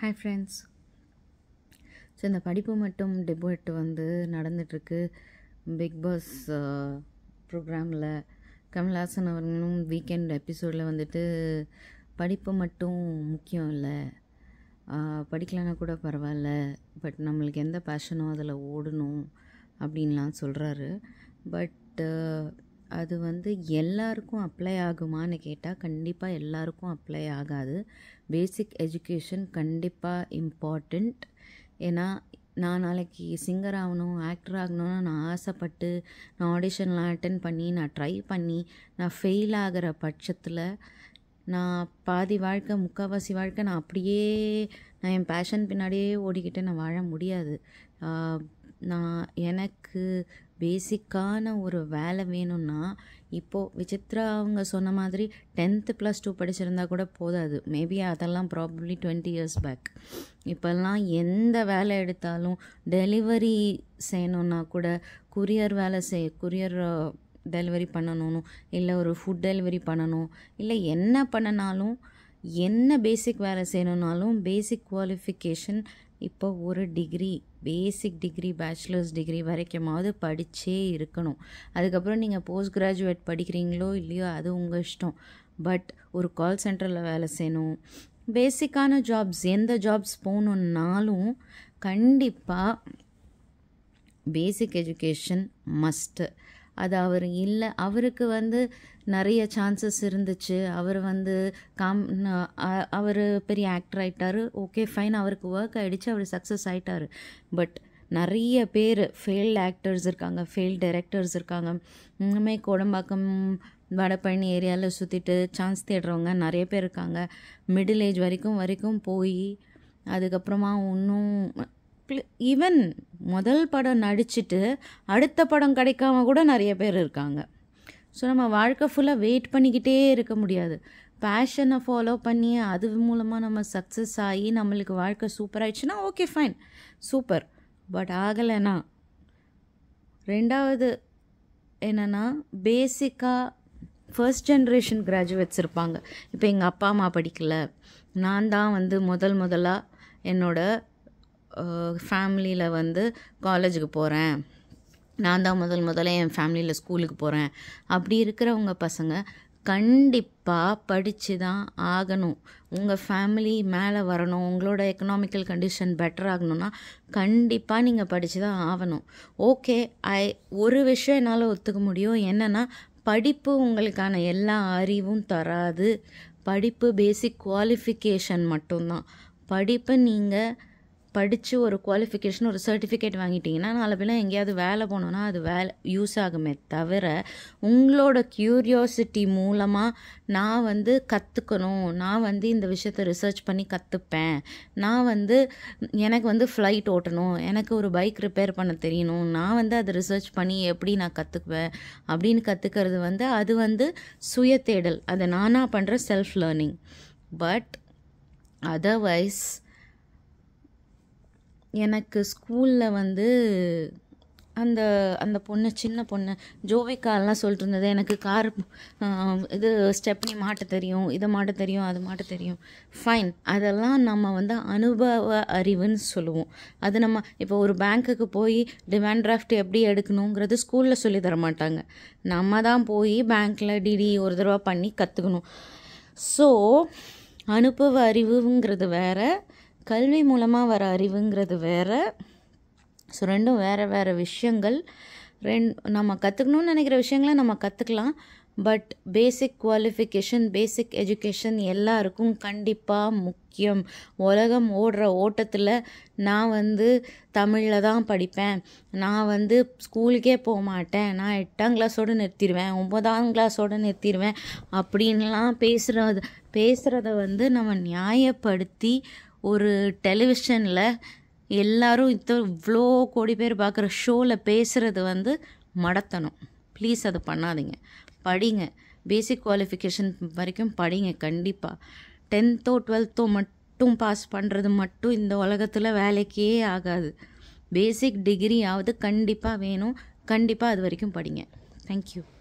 hi friends so இந்த படிப்பு மட்டும் டிபேட் வந்து நடந்துகிட்ருக்கு பிக் பாஸ் ப்ரோக்ராமில் கமல்ஹாசன் அவர்களும் வீக்கெண்ட் எபிசோடில் வந்துட்டு படிப்பு மட்டும் முக்கியம் இல்லை படிக்கலைன்னா கூட பரவாயில்ல பட் நம்மளுக்கு எந்த பேஷனோ அதில் ஓடணும் அப்படின்லாம் சொல்கிறாரு பட் அது வந்து எல்லாருக்கும் அப்ளை ஆகுமான்னு கேட்டால் கண்டிப்பாக எல்லாருக்கும் அப்ளை ஆகாது பேசிக் எஜுகேஷன் கண்டிப்பாக இம்பார்ட்டண்ட் ஏன்னா நான் நாளைக்கு சிங்கர் ஆகணும் ஆக்டர் ஆகணும்னு நான் ஆசைப்பட்டு நான் ஆடிஷன்லாம் அட்டன் பண்ணி நான் ட்ரை பண்ணி நான் ஃபெயில் ஆகிற பட்சத்தில் நான் பாதி வாழ்க்கை முக்கால்வாசி வாழ்க்கை நான் அப்படியே நான் என் பேஷன் பின்னாடியே ஓடிக்கிட்டு நான் வாழ முடியாது நான் எனக்கு பேசிக்கான ஒரு வேலை வேணும்னா இப்போது விசித்ரா அவங்க சொன்ன மாதிரி டென்த்து ப்ளஸ் டூ படிச்சிருந்தா கூட போதாது மேபி அதெல்லாம் ப்ராபப்ளி டுவெண்ட்டி இயர்ஸ் பேக் இப்போல்லாம் எந்த வேலை எடுத்தாலும் டெலிவரி செய்யணுன்னா கூட குரியர் வேலை செய் குரியர் டெலிவரி பண்ணணும் இல்லை ஒரு ஃபுட் டெலிவரி பண்ணணும் இல்லை என்ன பண்ணினாலும் என்ன பேசிக் வேலை செய்யணுன்னாலும் பேசிக் குவாலிஃபிகேஷன் இப்போ ஒரு degree basic degree bachelors degree வரைக்குமாவது படித்தே இருக்கணும் அதுக்கப்புறம் நீங்கள் போஸ்ட் கிராஜுவேட் படிக்கிறீங்களோ இல்லையோ அது உங்கள் இஷ்டம் பட் ஒரு கால் சென்டரில் வேலை செய்யணும் பேசிக்கான ஜாப்ஸ் எந்த ஜாப்ஸ் போகணுன்னாலும் கண்டிப்பாக பேசிக் எஜுகேஷன் மஸ்ட்டு அது அவர் இல்லை அவருக்கு வந்து நிறைய சான்சஸ் இருந்துச்சு அவர் வந்து காம் அவர் பெரிய ஆக்டர் ஆகிட்டார் ஓகே ஃபைன் அவருக்கு ஒர்க் ஆகிடுச்சு அவர் சக்ஸஸ் ஆகிட்டார் பட் நிறைய பேர் ஃபெயில்டு ஆக்டர்ஸ் இருக்காங்க ஃபெயில்டு டைரக்டர்ஸ் இருக்காங்க இன்னுமே கோடம்பாக்கம் வடபழனி ஏரியாவில் சுற்றிட்டு சான்ஸ் தேடுறவங்க நிறைய பேர் இருக்காங்க மிடில் ஏஜ் வரைக்கும் வரைக்கும் போய் அதுக்கப்புறமா இன்னும் ஈவன் முதல் படம் நடிச்சுட்டு அடுத்த படம் கிடைக்காம கூட நிறைய பேர் இருக்காங்க ஸோ நம்ம வாழ்க்கை ஃபுல்லாக வெயிட் பண்ணிக்கிட்டே இருக்க முடியாது பேஷனை ஃபாலோ பண்ணி அது மூலமாக நம்ம சக்ஸஸ் ஆகி நம்மளுக்கு வாழ்க்கை சூப்பர் ஆயிடுச்சுன்னா ஓகே ஃபைன் சூப்பர் பட் ஆகலைன்னா ரெண்டாவது என்னென்னா பேசிக்காக ஃபர்ஸ்ட் ஜென்ரேஷன் கிராஜுவேட்ஸ் இருப்பாங்க இப்போ எங்கள் அப்பா அம்மா படிக்கல நான் தான் வந்து முதல் முதலாக என்னோடய ஃபேமிலியில் வந்து காலேஜுக்கு போகிறேன் நான் தான் முதல் முதல்ல என் ஃபேமிலியில் ஸ்கூலுக்கு போகிறேன் அப்படி இருக்கிறவங்க பசங்க கண்டிப்பாக படித்து தான் ஆகணும் உங்கள் ஃபேமிலி மேலே வரணும் உங்களோட எக்கனாமிக்கல் கண்டிஷன் பெட்டர் ஆகணும்னா கண்டிப்பாக நீங்கள் படித்து தான் ஆகணும் ஓகே ஐ ஒரு விஷயம் என்னால் ஒத்துக்க முடியும் என்னென்னா படிப்பு உங்களுக்கான எல்லா அறிவும் தராது படிப்பு பேசிக் குவாலிஃபிகேஷன் மட்டும்தான் படிப்பை நீங்கள் படித்து ஒரு குவாலிஃபிகேஷன் ஒரு சர்டிஃபிகேட் வாங்கிட்டீங்கன்னா நாலு பேர் எங்கேயாவது வேலை போனோன்னா அது வேலை யூஸ் ஆகுமே தவிர உங்களோட க்யூரியாசிட்டி மூலமாக நான் வந்து கற்றுக்கணும் நான் வந்து இந்த விஷயத்த ரிசர்ச் பண்ணி கற்றுப்பேன் நான் வந்து எனக்கு வந்து ஃப்ளைட் ஓட்டணும் எனக்கு ஒரு பைக் ரிப்பேர் பண்ண தெரியணும் நான் வந்து அதை ரிசர்ச் பண்ணி எப்படி நான் கற்றுக்குவேன் அப்படின்னு கற்றுக்கிறது வந்து அது வந்து சுய தேடல் அதை நானாக பண்ணுற செல்ஃப் லேர்னிங் பட் அதர்வைஸ் எனக்கு ஸ்கூலில் வந்து அந்த அந்த பொண்ணு சின்ன பொண்ணு ஜோவிகாலாம் சொல்லிட்டு இருந்தது எனக்கு கார் இது ஸ்டெப்னி மாட்ட தெரியும் இதை மாட்ட தெரியும் அது மாட்ட தெரியும் ஃபைன் அதெல்லாம் நம்ம வந்து அனுபவ அறிவுன்னு சொல்லுவோம் அது நம்ம இப்போ ஒரு பேங்க்குக்கு போய் டிமாண்ட் டிராஃப்ட் எப்படி எடுக்கணுங்கிறது ஸ்கூலில் சொல்லி தர மாட்டாங்க நம்ம தான் போய் பேங்க்கில் டிடி ஒரு தடவை பண்ணி கற்றுக்கணும் ஸோ அனுபவ அறிவுங்கிறது வேறு கல்வி மூலமாக வர அறிவுங்கிறது வேறு ஸோ ரெண்டும் வேறு வேறு விஷயங்கள் ரெண் நம்ம கற்றுக்கணும்னு நினைக்கிற விஷயங்களை நம்ம கற்றுக்கலாம் but basic qualification basic education எல்லாருக்கும் கண்டிப்பாக முக்கியம் உலகம் ஓடுற ஓட்டத்தில் நான் வந்து தமிழில் தான் படிப்பேன் நான் வந்து ஸ்கூலுக்கே போக மாட்டேன் நான் எட்டாம் கிளாஸோடு நிறுத்திடுவேன் ஒம்பதாம் கிளாஸோடு நிறுத்திடுவேன் அப்படின்லாம் பேசுகிறது பேசுகிறத வந்து நம்ம நியாயப்படுத்தி ஒரு டெலிவிஷனில் எல்லாரும் இத்த இவ்வளோ கோடி பேர் பார்க்குற ஷோவில் பேசுகிறது வந்து மடத்தணும் ப்ளீஸ் அதை பண்ணாதீங்க படிங்க பேசிக் குவாலிஃபிகேஷன் வரைக்கும் படிங்க கண்டிப்பாக டென்த்தோ டுவெல்த்தோ மட்டும் பாஸ் பண்ணுறது மட்டும் இந்த உலகத்தில் வேலைக்கே ஆகாது பேசிக் டிகிரியாவது கண்டிப்பாக வேணும் கண்டிப்பாக அது வரைக்கும் படிங்க தேங்க்யூ